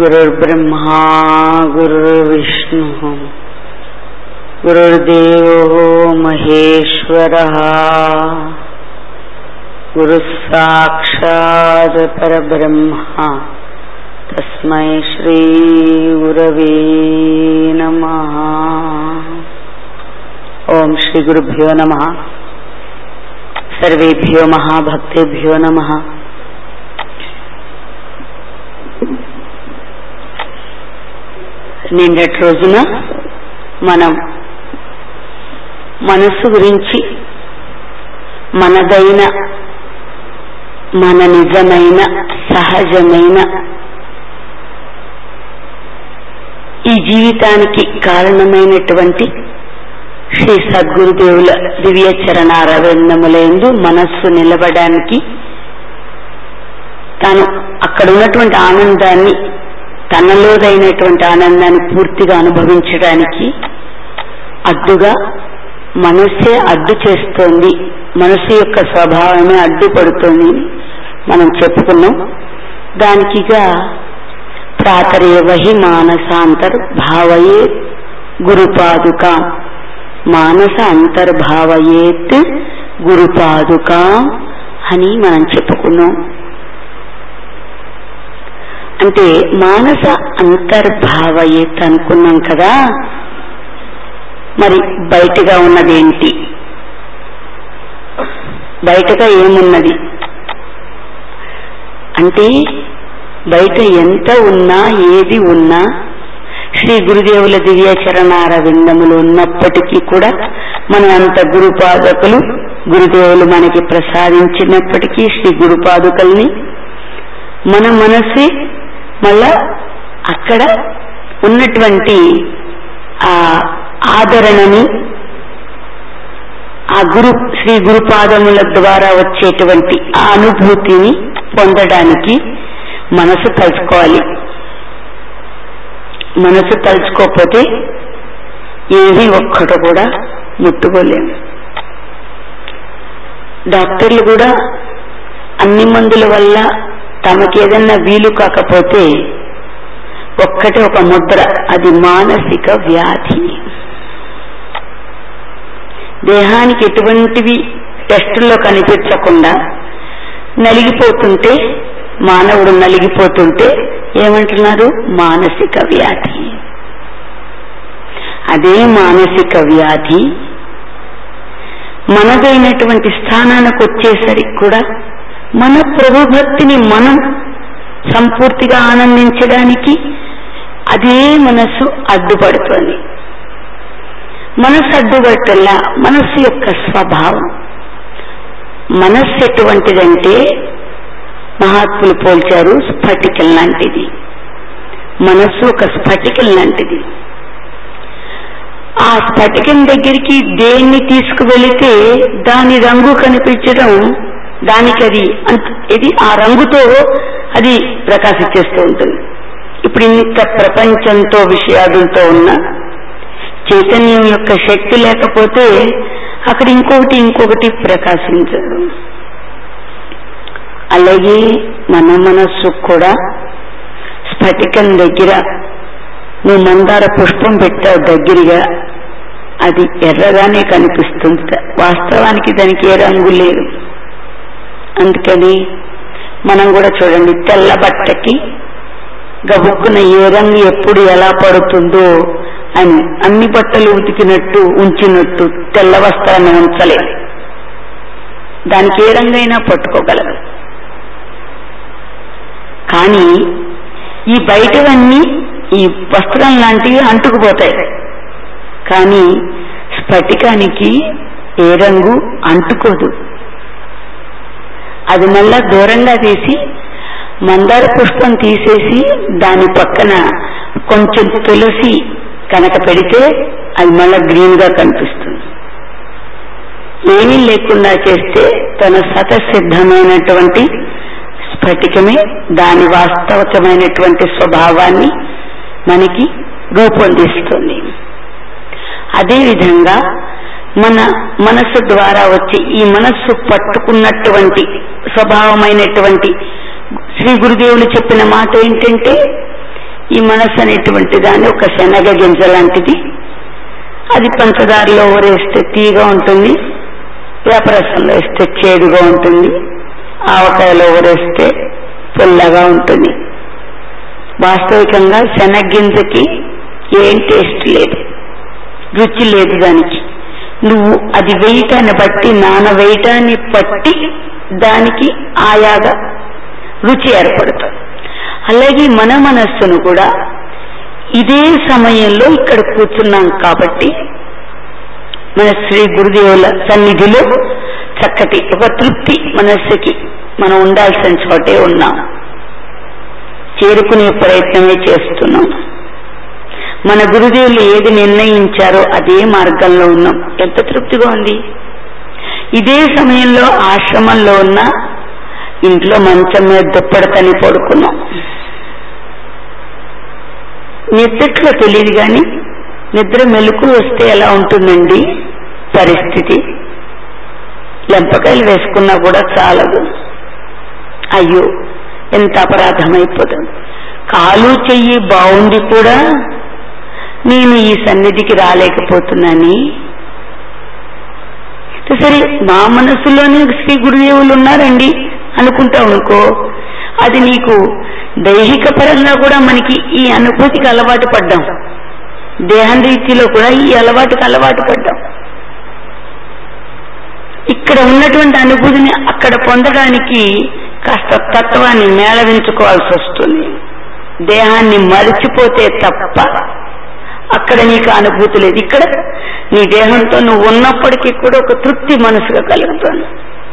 गुरुर्ब्रह्मा गुरुर्विष्णुः गुरुर्देवो महेश्वरः गुरुः साक्षात् परब्रह्मा तस्मै श्रीगुरवे नमः ॐ श्रीगुरुभ्यो नमः सर्वेभ्यो महाभक्तेभ्यो नमः నిన్నటి రోజున మనం మనస్సు గురించి మనదైన మన నిజమైన సహజమైన ఈ జీవితానికి కారణమైనటువంటి శ్రీ సద్గురుదేవుల దివ్య చరణారవిందములందు మనస్సు నిలబడడానికి తాను అక్కడ ఉన్నటువంటి ఆనందాన్ని తనలోదైనటువంటి ఆనందాన్ని పూర్తిగా అనుభవించడానికి అడ్డుగా మనసే అడ్డు చేస్తోంది మనసు యొక్క స్వభావమే అడ్డుపడుతోంది మనం చెప్పుకున్నాం దానికిగా ప్రాతరేవహి మానసాంతర్ భావయే గురుపాదుక మానస అంతర్భావయేత్ గురుపాదుక అని మనం చెప్పుకున్నాం అంటే మానస అంతర్భావయేత్ అనుకున్నాం కదా మరి బయటగా ఉన్నదేంటి బయటగా ఏమున్నది అంటే బయట ఎంత ఉన్నా ఏది ఉన్నా శ్రీ గురుదేవుల దివ్య చరణార విందములు ఉన్నప్పటికీ కూడా మనం అంత గురుపాదకులు గురుదేవులు మనకి ప్రసాదించినప్పటికీ శ్రీ గురుపాదుకల్ని మన మనసే మళ్ళా అక్కడ ఉన్నటువంటి ఆ ఆదరణని ఆ గురు శ్రీ గురుపాదముల ద్వారా వచ్చేటువంటి ఆ అనుభూతిని పొందడానికి మనసు తలుచుకోవాలి మనసు తలుచుకోకపోతే ఏది ఒక్కటి కూడా ముట్టుకోలేము డాక్టర్లు కూడా అన్ని మందుల వల్ల తమకి ఏదన్నా వీలు కాకపోతే ఒక్కటే ఒక ముద్ర అది మానసిక వ్యాధి దేహానికి ఎటువంటివి టెస్టుల్లో కనిపించకుండా నలిగిపోతుంటే మానవుడు నలిగిపోతుంటే ఏమంటున్నారు మానసిక వ్యాధి అదే మానసిక వ్యాధి మనదైనటువంటి స్థానానికి వచ్చేసరికి కూడా మన ప్రభుభక్తిని మనం సంపూర్తిగా ఆనందించడానికి అదే మనసు అడ్డుపడుతుంది మనసు అడ్డుపట్టల్లా మనస్సు యొక్క స్వభావం మనస్సు ఎటువంటిదంటే మహాత్ములు పోల్చారు స్ఫటికం లాంటిది మనస్సు ఒక స్ఫటికం లాంటిది ఆ స్ఫటికం దగ్గరికి దేన్ని తీసుకువెళితే దాని రంగు కనిపించడం దానికి అది ఇది ఆ రంగుతో అది ప్రకాశించేస్తూ ఉంటుంది ఇప్పుడు ఇంత ప్రపంచంతో విషయాదులతో ఉన్న చైతన్యం యొక్క శక్తి లేకపోతే అక్కడ ఇంకొకటి ఇంకొకటి ప్రకాశించదు అలాగే మన మనస్సు కూడా స్ఫటికం దగ్గర నువ్వు మందార పుష్పం పెట్టావు దగ్గరగా అది ఎర్రగానే కనిపిస్తుంది వాస్తవానికి దానికి ఏ రంగు లేదు అందుకని మనం కూడా చూడండి తెల్ల బట్టకి గబుక్కున ఏ రంగు ఎప్పుడు ఎలా పడుతుందో అని అన్ని బట్టలు ఉతికినట్టు ఉంచినట్టు తెల్ల వస్త్రాన్ని ఉంచలేదు దానికి ఏ రంగైనా పట్టుకోగలదు కానీ ఈ బయటవన్నీ ఈ వస్త్రం లాంటివి అంటుకుపోతాయి కానీ స్ఫటికానికి ఏ రంగు అంటుకోదు అది మళ్ళా దూరంగా తీసి మందార పుష్పం తీసేసి దాని పక్కన కొంచెం తులసి కనుక పెడితే అది మళ్ళా గ్రీన్ గా కనిపిస్తుంది ఏమీ లేకుండా చేస్తే తన సతసిద్ధమైనటువంటి స్ఫటికమే దాని వాస్తవకమైనటువంటి స్వభావాన్ని మనకి రూపొందిస్తుంది అదేవిధంగా మన మనస్సు ద్వారా వచ్చి ఈ మనస్సు పట్టుకున్నటువంటి స్వభావమైనటువంటి శ్రీ గురుదేవులు చెప్పిన మాట ఏంటంటే ఈ మనస్సు అనేటువంటి దాన్ని ఒక శనగ గింజ లాంటిది అది పంచదారలో ఊరేస్తే తీగా ఉంటుంది వేపరసంలో వేస్తే చేదుగా ఉంటుంది ఆవకాయలో ఊరేస్తే పుల్లగా ఉంటుంది వాస్తవికంగా శనగ్గింజకి ఏం టేస్ట్ లేదు రుచి లేదు దానికి నువ్వు అది వేయటాన్ని బట్టి నాన వేయటాన్ని బట్టి దానికి ఆయాగా రుచి ఏర్పడుతుంది అలాగే మన మనస్సును కూడా ఇదే సమయంలో ఇక్కడ కూర్చున్నాం కాబట్టి మన శ్రీ గురుదేవుల సన్నిధిలో చక్కటి ఒక తృప్తి మనస్సుకి మనం ఉండాల్సిన చోటే ఉన్నాం చేరుకునే ప్రయత్నమే చేస్తున్నాం మన గురుదేవులు ఏది నిర్ణయించారో అదే మార్గంలో ఉన్నాం ఎంత తృప్తిగా ఉంది ఇదే సమయంలో ఆశ్రమంలో ఉన్న ఇంట్లో మంచం మీద దుప్పడతని పడుకున్నాం నిద్రట్లో తెలియదు కానీ నిద్ర మెలకు వస్తే ఎలా ఉంటుందండి పరిస్థితి లెంపకాయలు వేసుకున్నా కూడా చాలదు అయ్యో ఎంత అపరాధం అయిపోతుంది కాలు చెయ్యి బాగుండి కూడా నేను ఈ సన్నిధికి రాలేకపోతున్నాని సరే మా మనసులోనే శ్రీ గురుదేవులు ఉన్నారండి అనుకుంటావు అనుకో అది నీకు దైహిక పరంగా కూడా మనకి ఈ అనుభూతికి అలవాటు పడ్డాం దేహం రీతిలో కూడా ఈ అలవాటుకి అలవాటు పడ్డాం ఇక్కడ ఉన్నటువంటి అనుభూతిని అక్కడ పొందడానికి కాస్త తత్వాన్ని మేళవించుకోవాల్సి వస్తుంది దేహాన్ని మరిచిపోతే తప్ప అక్కడ నీకు అనుభూతి లేదు ఇక్కడ నీ దేహంతో నువ్వు ఉన్నప్పటికీ కూడా ఒక తృప్తి మనసుగా కలుగుతుంది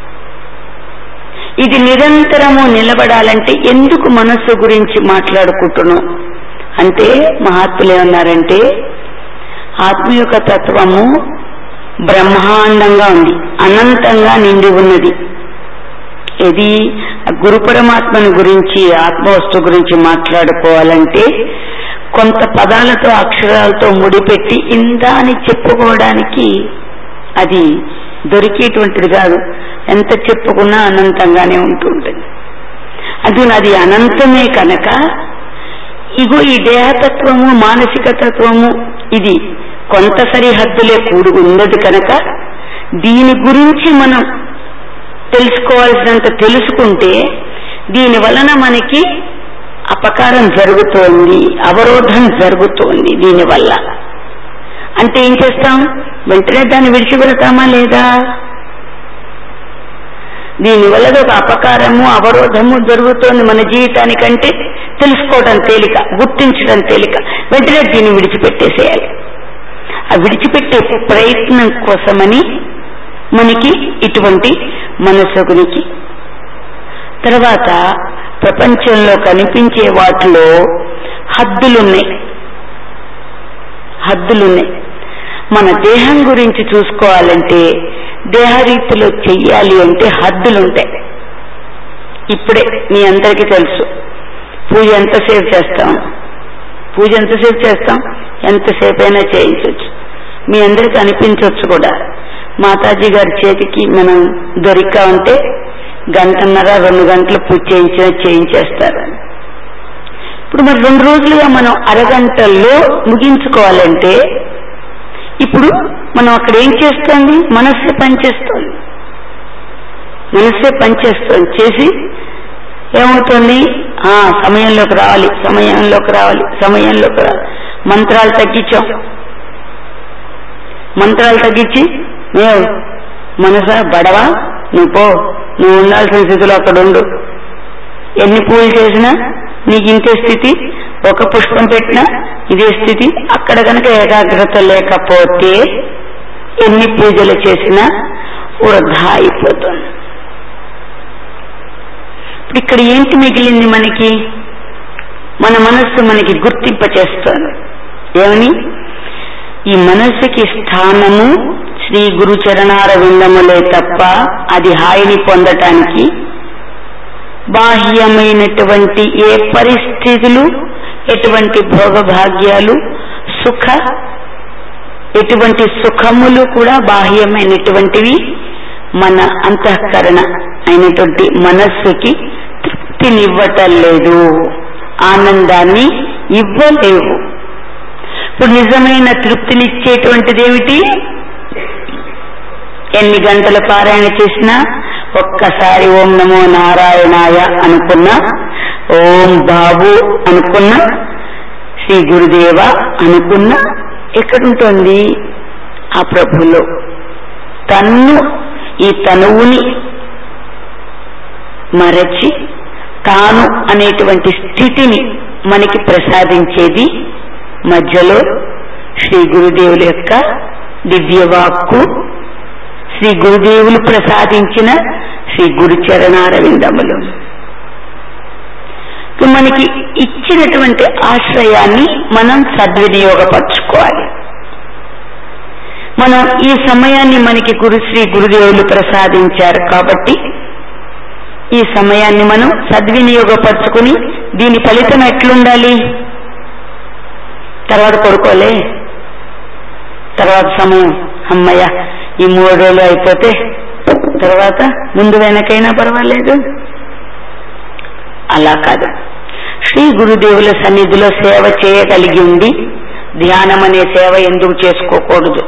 ఇది నిరంతరము నిలబడాలంటే ఎందుకు మనస్సు గురించి మాట్లాడుకుంటున్నాం అంటే మహాత్ములు ఏమన్నారంటే ఆత్మ యొక్క తత్వము బ్రహ్మాండంగా ఉంది అనంతంగా నిండి ఉన్నది ఇది గురు పరమాత్మని గురించి ఆత్మవస్తు గురించి మాట్లాడుకోవాలంటే కొంత పదాలతో అక్షరాలతో ముడిపెట్టి ఇందా అని చెప్పుకోవడానికి అది దొరికేటువంటిది కాదు ఎంత చెప్పుకున్నా అనంతంగానే ఉంటుంటుంది అది అది అనంతమే కనుక ఇగో ఈ దేహతత్వము మానసిక తత్వము ఇది కొంత సరిహద్దులే కూడుకు ఉన్నది కనుక దీని గురించి మనం తెలుసుకోవాల్సినంత తెలుసుకుంటే దీని వలన మనకి అపకారం జరుగుతోంది అవరోధం జరుగుతోంది దీనివల్ల అంటే ఏం చేస్తాం వెంటనే దాన్ని విడిచిపెడతామా లేదా దీనివల్ల ఒక అపకారము అవరోధము జరుగుతోంది మన జీవితానికంటే తెలుసుకోవడం తేలిక గుర్తించడం తేలిక వెంటనే దీన్ని విడిచిపెట్టేసేయాలి ఆ విడిచిపెట్టే ప్రయత్నం కోసమని మనకి ఇటువంటి మనసుకునికి తర్వాత ప్రపంచంలో కనిపించే వాటిలో హద్దులున్నాయి హద్దులున్నాయి మన దేహం గురించి చూసుకోవాలంటే దేహరీతిలో చెయ్యాలి అంటే హద్దులుంటాయి ఇప్పుడే మీ అందరికీ తెలుసు పూజ ఎంతసేపు చేస్తాం పూజ ఎంతసేపు చేస్తాం ఎంతసేపు అయినా చేయించవచ్చు మీ అందరికి అనిపించవచ్చు కూడా మాతాజీ గారి చేతికి మనం దొరికా ఉంటే గంటన్నర రెండు గంటలు పూజ చేయించిన చేయించేస్తారు ఇప్పుడు మరి రెండు రోజులుగా మనం అరగంటల్లో ముగించుకోవాలంటే ఇప్పుడు మనం అక్కడ ఏం చేస్తోంది మనస్సే పనిచేస్తోంది మనస్సే పనిచేస్తోంది చేసి ఏమవుతుంది ఆ సమయంలోకి రావాలి సమయంలోకి రావాలి సమయంలోకి రావాలి మంత్రాలు తగ్గించాం మంత్రాలు తగ్గించి మేము మనస బడవా నువ్వు పో నువ్వు ఉండాల్సిన స్థితిలో అక్కడ ఉండు ఎన్ని పూజలు చేసినా నీకు ఇంతే స్థితి ఒక పుష్పం పెట్టినా ఇదే స్థితి అక్కడ కనుక ఏకాగ్రత లేకపోతే ఎన్ని పూజలు చేసినా వృధా అయిపోతుంది ఇప్పుడు ఇక్కడ ఏంటి మిగిలింది మనకి మన మనస్సు మనకి గుర్తింప చేస్తుంది ఏమని ఈ మనస్సుకి స్థానము శ్రీ గురు చరణార విందములే తప్ప అది హాయిని పొందటానికి బాహ్యమైనటువంటి ఏ పరిస్థితులు ఎటువంటి భోగభాగ్యాలు సుఖ ఎటువంటి సుఖములు కూడా బాహ్యమైనటువంటివి మన అంతఃకరణ అయినటువంటి మనస్సుకి తృప్తినివ్వటం లేదు ఆనందాన్ని ఇవ్వలేవు ఇప్పుడు నిజమైన తృప్తినిచ్చేటువంటిది ఏమిటి ఎన్ని గంటల పారాయణ చేసినా ఒక్కసారి ఓం నమో నారాయణాయ అనుకున్నా ఓం బాబు అనుకున్నా శ్రీ గురుదేవ అనుకున్నా ఎక్కడుంటుంది ఆ ప్రభులో తన్ను ఈ తనువుని మరచి తాను అనేటువంటి స్థితిని మనకి ప్రసాదించేది మధ్యలో శ్రీ గురుదేవుల యొక్క దివ్యవాక్కు శ్రీ గురుదేవులు ప్రసాదించిన శ్రీ గురు చరణారవిందములు మనకి ఇచ్చినటువంటి ఆశ్రయాన్ని మనం సద్వినియోగపరచుకోవాలి మనం ఈ సమయాన్ని మనకి గురు శ్రీ గురుదేవులు ప్రసాదించారు కాబట్టి ఈ సమయాన్ని మనం సద్వినియోగపరచుకుని దీని ఫలితం ఎట్లుండాలి తర్వాత కొడుకోలే తర్వాత సమయం అమ్మయ్య ఈ మూడు రోజులు అయిపోతే తర్వాత ముందు వెనకైనా పర్వాలేదు అలా కాదు శ్రీ గురుదేవుల సన్నిధిలో సేవ చేయగలిగి ఉండి ధ్యానం అనే సేవ ఎందుకు చేసుకోకూడదు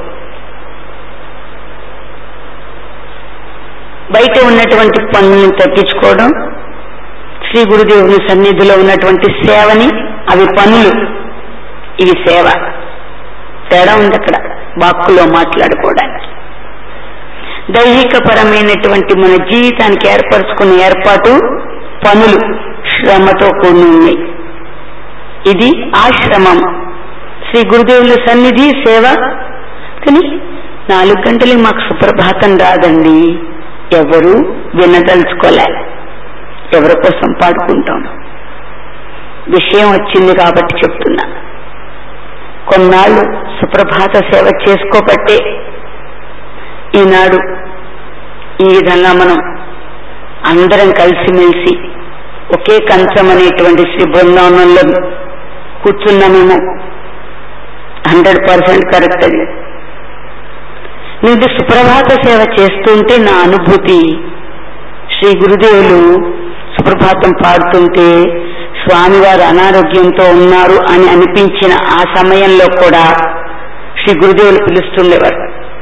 బయట ఉన్నటువంటి పనులను తగ్గించుకోవడం శ్రీ గురుదేవుని సన్నిధిలో ఉన్నటువంటి సేవని అవి పనులు ఇవి సేవ తేడా ఉంది అక్కడ వాక్కులో మాట్లాడుకోవడానికి దైహిక పరమైనటువంటి మన జీవితానికి ఏర్పరచుకున్న ఏర్పాటు పనులు శ్రమతో కూడి ఉన్నాయి ఇది ఆశ్రమం శ్రీ గురుదేవుల సన్నిధి సేవ కానీ నాలుగు గంటలకి మాకు సుప్రభాతం రాదండి ఎవరు వినదలుచుకోలే ఎవరి కోసం పాడుకుంటాం విషయం వచ్చింది కాబట్టి చెప్తున్నా కొన్నాళ్ళు సుప్రభాత సేవ చేసుకోబట్టే ఈనాడు ఈ విధంగా మనం అందరం కలిసిమెలిసి ఒకే కంచం అనేటువంటి శ్రీ బృందావనంలో కూర్చున్నామేమో హండ్రెడ్ పర్సెంట్ కరెక్ట్ అది నేను సుప్రభాత సేవ చేస్తుంటే నా అనుభూతి శ్రీ గురుదేవులు సుప్రభాతం పాడుతుంటే స్వామివారు అనారోగ్యంతో ఉన్నారు అని అనిపించిన ఆ సమయంలో కూడా శ్రీ గురుదేవులు పిలుస్తుండేవారు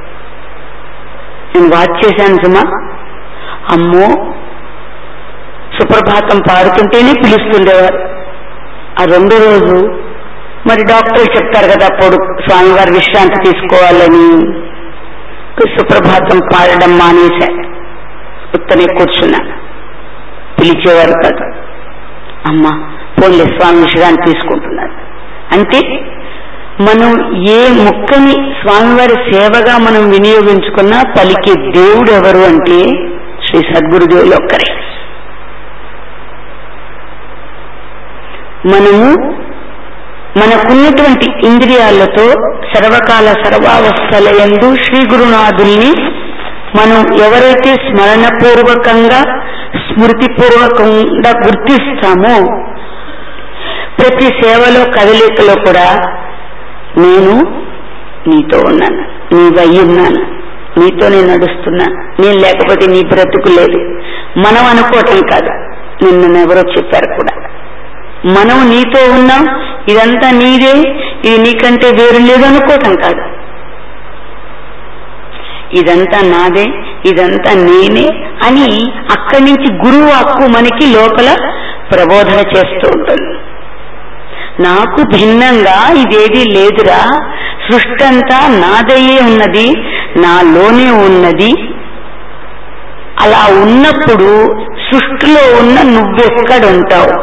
నేను వాచ్ చేశాను సుమా అమ్మో సుప్రభాతం పాడుతుంటేనే పిలుస్తుండేవారు ఆ రెండో రోజు మరి డాక్టర్లు చెప్తారు కదా అప్పుడు స్వామివారు విశ్రాంతి తీసుకోవాలని సుప్రభాతం పాడడం మానేశా ఉత్తనే కూర్చున్నా పిలిచేవారు కాదు అమ్మా పోన్లే స్వామి విశ్రాంతి తీసుకుంటున్నారు అంటే మనం ఏ ముక్కని స్వామివారి సేవగా మనం వినియోగించుకున్నా పలికే దేవుడు ఎవరు అంటే శ్రీ సద్గురుదేవులు ఒక్కరే మనము మనకున్నటువంటి ఇంద్రియాలతో సర్వకాల సర్వావస్థల ఎందు శ్రీ గురునాథుల్ని మనం ఎవరైతే స్మరణపూర్వకంగా స్మృతిపూర్వకంగా గుర్తిస్తామో ప్రతి సేవలో కదలికలో కూడా నేను నీతో ఉన్నాను నీ ఉన్నాను నీతో నేను నడుస్తున్నాను నేను లేకపోతే నీ బ్రతుకు లేదు మనం అనుకోవటం కాదు నిన్న ఎవరో చెప్పారు కూడా మనం నీతో ఉన్నాం ఇదంతా నీదే ఇది నీకంటే వేరు లేదు అనుకోవటం కాదు ఇదంతా నాదే ఇదంతా నేనే అని అక్కడి నుంచి గురువు హక్కు మనకి లోపల ప్రబోధన చేస్తూ ఉంటుంది నాకు భిన్నంగా ఇదేది లేదురా సృష్టి అంతా నాదయ్యే ఉన్నది నాలోనే ఉన్నది అలా ఉన్నప్పుడు సృష్టిలో ఉన్న నువ్వెక్కడుంటావు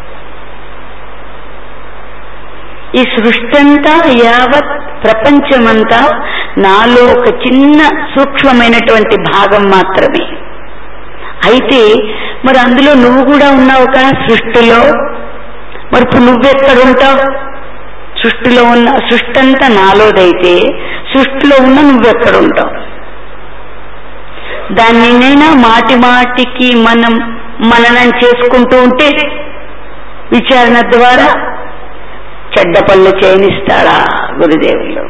ఈ సృష్టి అంతా యావత్ ప్రపంచమంతా నాలో ఒక చిన్న సూక్ష్మమైనటువంటి భాగం మాత్రమే అయితే మరి అందులో నువ్వు కూడా ఉన్నావు కదా సృష్టిలో మరి ఇప్పుడు నువ్వెక్కడుంటావు సృష్టిలో ఉన్న సృష్టి అంతా నాలోదైతే సృష్టిలో ఉన్న నువ్వెక్కడుంటావు దానినైనా మాటి మాటికి మనం మననం చేసుకుంటూ ఉంటే విచారణ ద్వారా చెడ్డ పళ్ళు చేయనిస్తాడా గురుదేవులు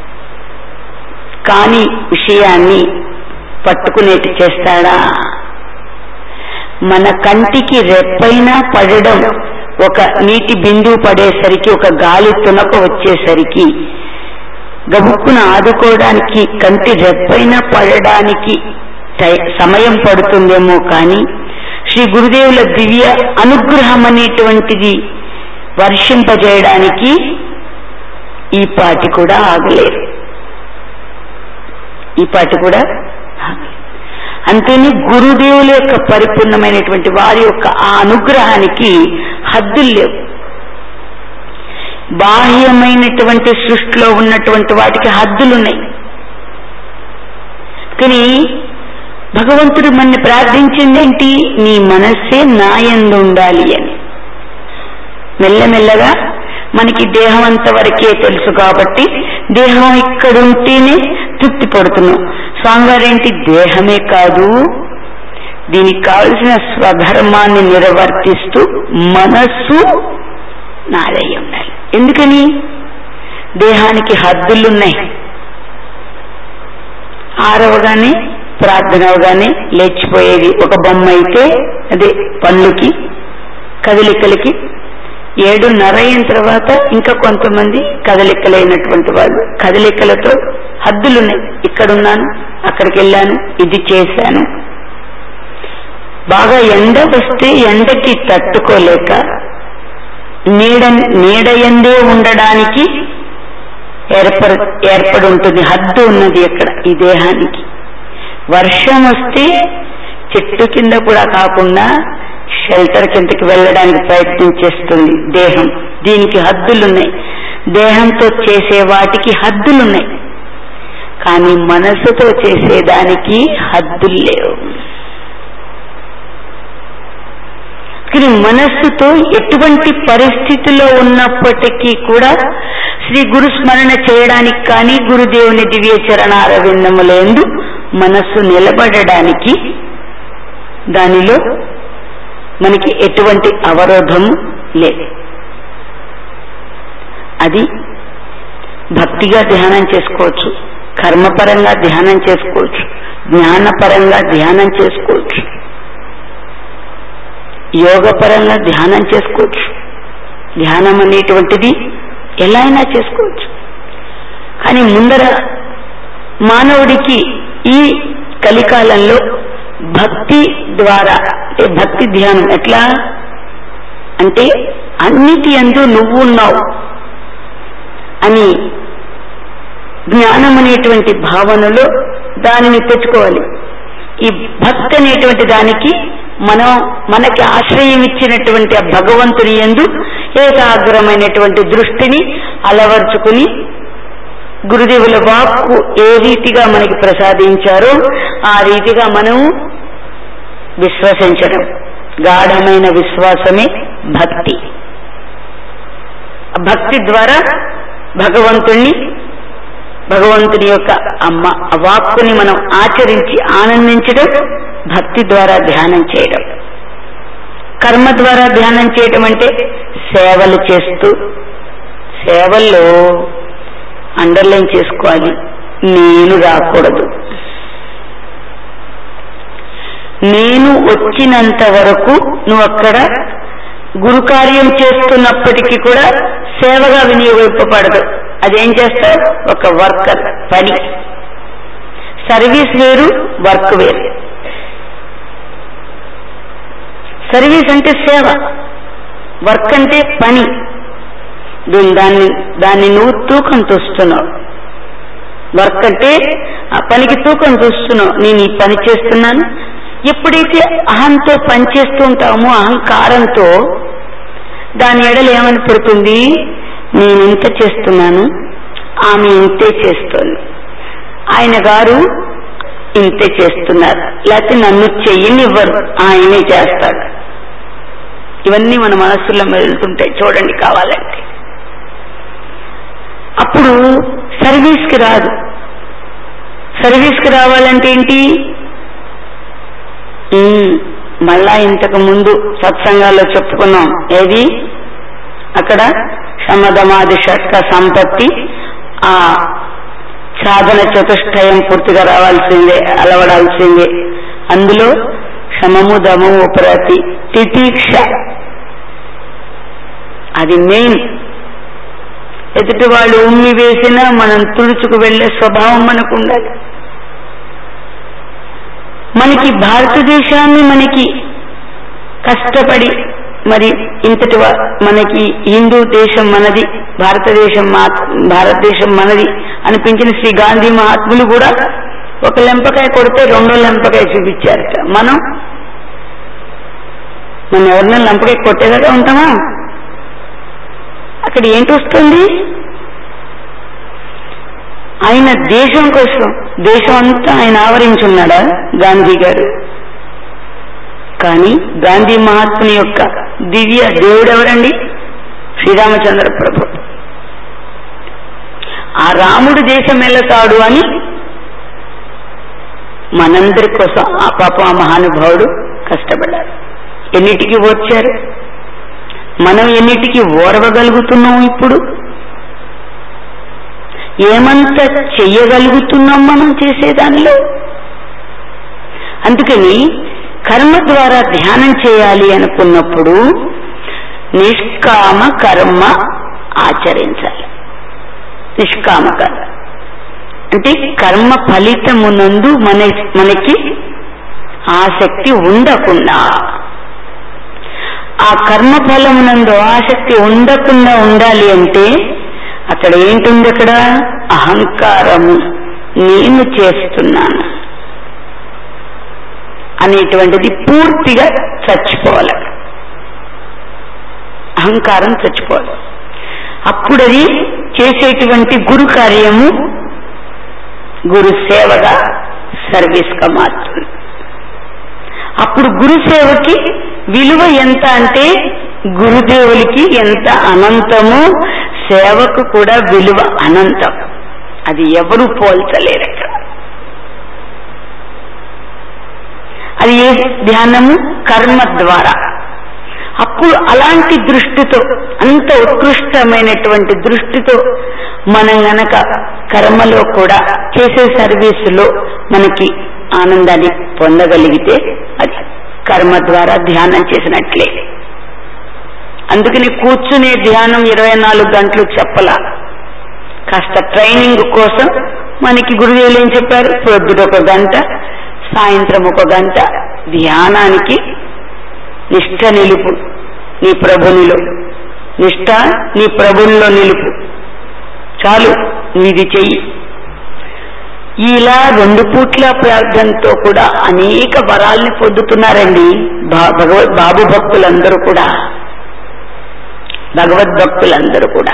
కాని విషయాన్ని పట్టుకునేటి చేస్తాడా మన కంటికి రెప్పైనా పడడం ఒక నీటి బిందువు పడేసరికి ఒక గాలి తునక వచ్చేసరికి గబుక్కున ఆదుకోవడానికి కంటి రెప్పైన పడడానికి టై- సమయం పడుతుందేమో కానీ శ్రీ గురుదేవుల దివ్య అనుగ్రహం అనేటువంటిది వర్షింపజేయడానికి ఈ పాటి కూడా ఆగలేరు ఈ పాటి కూడా ఆగలేరు అంతేని గురుదేవుల యొక్క పరిపూర్ణమైనటువంటి వారి యొక్క ఆ అనుగ్రహానికి హద్దులు లేవు బాహ్యమైనటువంటి సృష్టిలో ఉన్నటువంటి వాటికి హద్దులున్నాయి కానీ భగవంతుడు మన ప్రార్థించిందేంటి నీ మనస్సే నాయందు ఉండాలి అని మెల్లమెల్లగా మనకి దేహం అంతవరకే తెలుసు కాబట్టి దేహం ఇక్కడ ఉంటేనే తృప్తి పడుతున్నాం స్వామివారేంటి దేహమే కాదు దీనికి కావలసిన స్వధర్మాన్ని నిర్వర్తిస్తూ మనస్సు నాదై ఉండాలి ఎందుకని దేహానికి హద్దులున్నాయి ఆరవగానే ప్రార్థన అవగానే లేచిపోయేది ఒక బొమ్మ అయితే అదే పనులకి కదలికలకి ఏడున్నర అయిన తర్వాత ఇంకా కొంతమంది కదలికలైనటువంటి వాళ్ళు కదలికలతో హద్దులున్నాయి ఇక్కడున్నాను అక్కడికి వెళ్ళాను ఇది చేశాను బాగా ఎండ వస్తే ఎండకి తట్టుకోలేక నీడ నీడయందే ఉండడానికి ఏర్పడ ఏర్పడి ఉంటుంది హద్దు ఉన్నది ఇక్కడ ఈ దేహానికి వర్షం వస్తే చెట్టు కింద కూడా కాకుండా షెల్టర్ కిందకి వెళ్ళడానికి ప్రయత్నం చేస్తుంది దేహం దీనికి హద్దులున్నాయి దేహంతో చేసే వాటికి హద్దులున్నాయి కానీ మనసుతో చేసేదానికి హద్దులు లేవు కానీ మనస్సుతో ఎటువంటి పరిస్థితిలో ఉన్నప్పటికీ కూడా శ్రీ గురు స్మరణ చేయడానికి కానీ గురుదేవుని దివ్య చరణారవిందములందు మనస్సు నిలబడడానికి దానిలో మనకి ఎటువంటి అవరోధము లేదు అది భక్తిగా ధ్యానం చేసుకోవచ్చు కర్మపరంగా ధ్యానం చేసుకోవచ్చు జ్ఞానపరంగా ధ్యానం చేసుకోవచ్చు యోగపరంగా ధ్యానం చేసుకోవచ్చు ధ్యానం అనేటువంటిది ఎలా అయినా చేసుకోవచ్చు కానీ ముందర మానవుడికి ఈ కలికాలంలో భక్తి ద్వారా అంటే భక్తి ధ్యానం ఎట్లా అంటే అన్నిటి అందు నువ్వు ఉన్నావు అని జ్ఞానం అనేటువంటి భావనలో దానిని తెచ్చుకోవాలి ఈ భక్తి అనేటువంటి దానికి మనం మనకి ఆశ్రయం ఇచ్చినటువంటి ఆ భగవంతుని ఎందు ఏకాగ్రమైనటువంటి దృష్టిని అలవర్చుకుని గురుదేవుల వాక్కు ఏ రీతిగా మనకి ప్రసాదించారో ఆ రీతిగా మనం విశ్వసించడం గాఢమైన విశ్వాసమే భక్తి ఆ భక్తి ద్వారా భగవంతుణ్ణి భగవంతుని యొక్క అమ్మ ఆ వాక్కుని మనం ఆచరించి ఆనందించడం భక్తి ద్వారా ధ్యానం చేయడం కర్మ ద్వారా ధ్యానం చేయడం అంటే సేవలు చేస్తూ సేవల్లో అండర్లైన్ చేసుకోవాలి నేను రాకూడదు నేను వచ్చినంత వరకు నువ్వు అక్కడ గురు కార్యం చేస్తున్నప్పటికీ కూడా సేవగా వినియోగింపబడదు అదేం చేస్తారు ఒక వర్కర్ పని సర్వీస్ వేరు వర్క్ వేరు సర్వీస్ అంటే సేవ వర్క్ అంటే పని దీని దాన్ని దాన్ని నువ్వు తూకం చూస్తున్నావు వర్క్ అంటే ఆ పనికి తూకం చూస్తున్నావు నేను ఈ పని చేస్తున్నాను ఎప్పుడైతే అహంతో పని చేస్తూ ఉంటామో అహంకారంతో దాని ఎడలు ఏమని పడుతుంది నేను ఇంత చేస్తున్నాను ఆమె ఇంతే చేస్తోంది ఆయన గారు ఇంతే చేస్తున్నారు లేకపోతే నన్ను చెయ్యనివ్వరు ఆయనే చేస్తాడు ఇవన్నీ మన మనస్సులో వెళ్తుంటాయి చూడండి కావాలంటే అప్పుడు సర్వీస్కి రాదు సర్వీస్కి రావాలంటే ఏంటి ఉమ్, మళ్ళా ఇంతకు ముందు సత్సంగాల్లో చెప్పుకున్నాం ఏది అక్కడ శమధమాది షట్క సంపత్తి ఆ సాధన చతుష్టయం పూర్తిగా రావాల్సిందే అలవడాల్సిందే అందులో శమము దమము ప్రతి తితీక్ష అది మెయిన్ ఎదుటి వాళ్ళు ఉమ్మి వేసినా మనం తుడుచుకు వెళ్లే స్వభావం మనకు ఉండాలి మనకి భారతదేశాన్ని మనకి కష్టపడి మరి ఇంతటి వా- మనకి హిందూ దేశం మనది భారతదేశం మా భారతదేశం మనది అనిపించిన శ్రీ గాంధీ మహాత్ములు కూడా ఒక లెంపకాయ కొడితే రెండో లెంపకాయ చూపించారట మనం మనం ఎవరినైనా లెంపకాయ కొట్టేదాకా ఉంటామా అక్కడ ఏంటి వస్తుంది ఆయన దేశం కోసం దేశం అంతా ఆయన ఆవరించున్నాడా గాంధీ గారు కానీ గాంధీ మహాత్ముని యొక్క దివ్య దేవుడు ఎవరండి శ్రీరామచంద్ర ప్రభు ఆ రాముడు దేశం వెళతాడు అని మనందరి కోసం ఆ పాప ఆ మహానుభావుడు కష్టపడ్డారు ఎన్నిటికి వచ్చారు మనం ఎన్నిటికి ఓర్వగలుగుతున్నాం ఇప్పుడు ఏమంత చెయ్యగలుగుతున్నాం మనం చేసేదానిలో అందుకని కర్మ ద్వారా ధ్యానం చేయాలి అనుకున్నప్పుడు నిష్కామ కర్మ ఆచరించాలి నిష్కామ కర్మ అంటే కర్మ ఫలితమునందు మన మనకి ఆసక్తి ఉండకుండా ఆ కర్మ ఫలమునందు ఆసక్తి ఉండకుండా ఉండాలి అంటే అక్కడ ఏంటుంది అక్కడ అహంకారము నేను చేస్తున్నాను అనేటువంటిది పూర్తిగా చచ్చిపోవాలి అక్కడ. అహంకారం చచ్చిపోవాలి అప్పుడది చేసేటువంటి గురు కార్యము గురు సేవగా సర్వీస్గా మారుతుంది అప్పుడు గురు సేవకి విలువ ఎంత అంటే గురుదేవులకి ఎంత అనంతమో సేవకు కూడా విలువ అనంతం అది ఎవరు పోల్చలేరు ఇక్కడ అది ఏ ధ్యానము కర్మ ద్వారా అప్పుడు అలాంటి దృష్టితో అంత ఉత్కృష్టమైనటువంటి దృష్టితో మనం గనక కర్మలో కూడా చేసే సర్వీసులో మనకి ఆనందాన్ని పొందగలిగితే అది కర్మ ద్వారా ధ్యానం చేసినట్లే అందుకని కూర్చునే ధ్యానం ఇరవై నాలుగు గంటలు చెప్పలా కాస్త ట్రైనింగ్ కోసం మనకి గురుదేవులు ఏం చెప్పారు పొద్దుట ఒక గంట సాయంత్రం ఒక గంట ధ్యానానికి నిష్ఠ నిలుపు నీ ప్రభునిలో నిష్ఠ నీ ప్రభునిలో నిలుపు చాలు నీది చెయ్యి ఇలా రెండు పూట్ల ప్రార్థనతో కూడా అనేక వరాల్ని పొందుతున్నారండి భా- భగవద్ బాబు భక్తులందరూ కూడా భగవద్భక్తులందరూ కూడా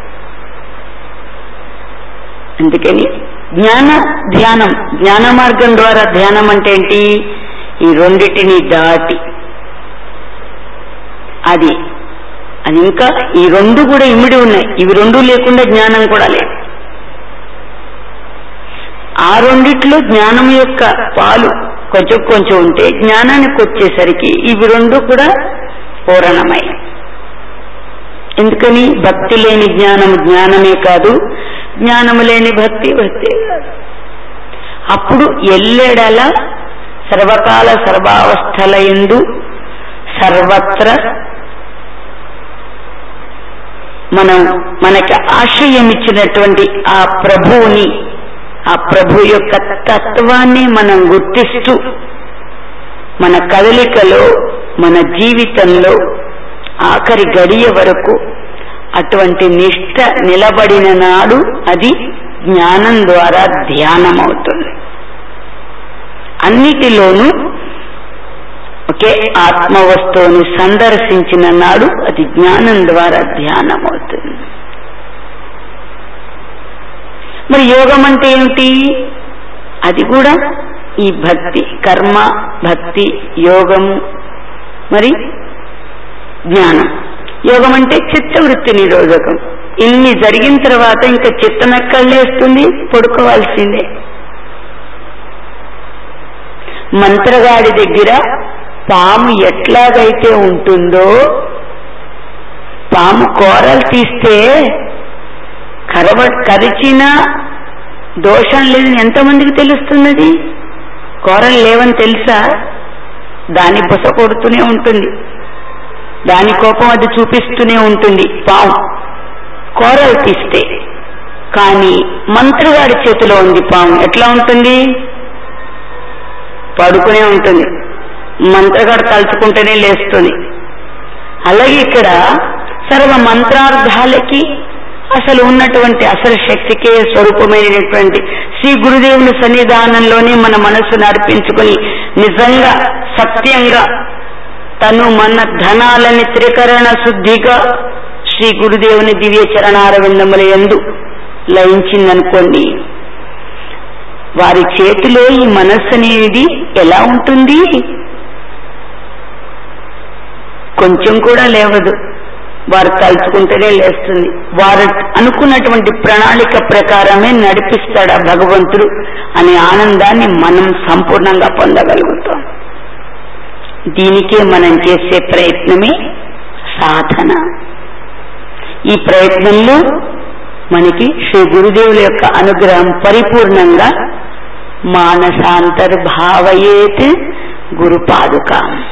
అందుకని జ్ఞాన ధ్యానం జ్ఞాన మార్గం ద్వారా ధ్యానం అంటే ఏంటి ఈ రెండిటిని దాటి అది అది ఇంకా ఈ రెండు కూడా ఇమిడి ఉన్నాయి ఇవి రెండు లేకుండా జ్ఞానం కూడా లేదు ఆ రెండిట్లో జ్ఞానం యొక్క పాలు కొంచెం కొంచెం ఉంటే జ్ఞానానికి వచ్చేసరికి ఇవి రెండు కూడా పూరణమై ఎందుకని భక్తి లేని జ్ఞానం జ్ఞానమే కాదు జ్ఞానము లేని భక్తి భక్తి కాదు అప్పుడు ఎల్లెడల సర్వకాల సర్వావస్థల ఎందు సర్వత్ర మనం మనకి ఆశ్రయం ఇచ్చినటువంటి ఆ ప్రభువుని ఆ ప్రభు యొక్క తత్వాన్ని మనం గుర్తిస్తూ మన కదలికలో మన జీవితంలో ఆఖరి గడియ వరకు అటువంటి నిష్ట నిలబడిన నాడు అది జ్ఞానం ద్వారా ధ్యానం అవుతుంది అన్నిటిలోనూ ఒకే ఆత్మ వస్తువుని సందర్శించిన నాడు అది జ్ఞానం ద్వారా ధ్యానం అవుతుంది మరి యోగం అంటే ఏమిటి అది కూడా ఈ భక్తి కర్మ భక్తి యోగము మరి జ్ఞానం యోగం అంటే చిత్తవృత్తి నిరోధకం ఇన్ని జరిగిన తర్వాత ఇంకా చిత్తం ఎక్కడలేస్తుంది పడుకోవాల్సిందే మంత్రగాడి దగ్గర పాము ఎట్లాగైతే ఉంటుందో పాము కోరలు తీస్తే కరవ కరిచిన దోషం లేదని ఎంతమందికి తెలుస్తున్నది కోరలు లేవని తెలుసా దాన్ని బుస కొడుతూనే ఉంటుంది దాని కోపం అది చూపిస్తూనే ఉంటుంది పాము కోరలు తీస్తే కానీ మంత్రగాడి చేతిలో ఉంది పాము ఎట్లా ఉంటుంది పడుకునే ఉంటుంది మంత్రగాడు తలుచుకుంటేనే లేస్తుంది అలాగే ఇక్కడ సర్వ మంత్రార్థాలకి అసలు ఉన్నటువంటి అసలు శక్తికే స్వరూపమైనటువంటి శ్రీ గురుదేవుని సన్నిధానంలోనే మన మనస్సును అర్పించుకొని నిజంగా సత్యంగా తను మన ధనాలని త్రికరణ శుద్ధిగా శ్రీ గురుదేవుని దివ్య చరణారవిందముల ఎందు లయించిందనుకోండి వారి చేతిలో ఈ మనస్సు అనేది ఎలా ఉంటుంది కొంచెం కూడా లేవదు వారు తలుచుకుంటేనే లేస్తుంది వారు అనుకున్నటువంటి ప్రణాళిక ప్రకారమే నడిపిస్తాడు ఆ భగవంతుడు అనే ఆనందాన్ని మనం సంపూర్ణంగా పొందగలుగుతాం దీనికే మనం చేసే ప్రయత్నమే సాధన ఈ ప్రయత్నంలో మనకి శ్రీ గురుదేవుల యొక్క అనుగ్రహం పరిపూర్ణంగా మానసాంతర్భావయేత్ గురు పాదుక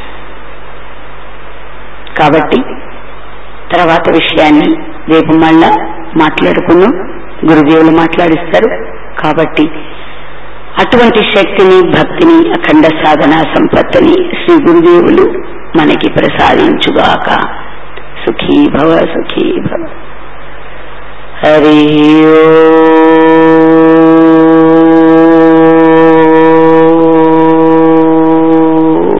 కాబట్టి తర్వాత విషయాన్ని రేపు మళ్ళా మాట్లాడుకున్నాం గురుదేవులు మాట్లాడిస్తారు కాబట్టి అటువంటి శక్తిని భక్తిని అఖండ సాధన సంపత్తిని శ్రీ గురుదేవులు మనకి ప్రసాదించుగాక సుఖీ భవ సుఖీ భవ హరి ఓ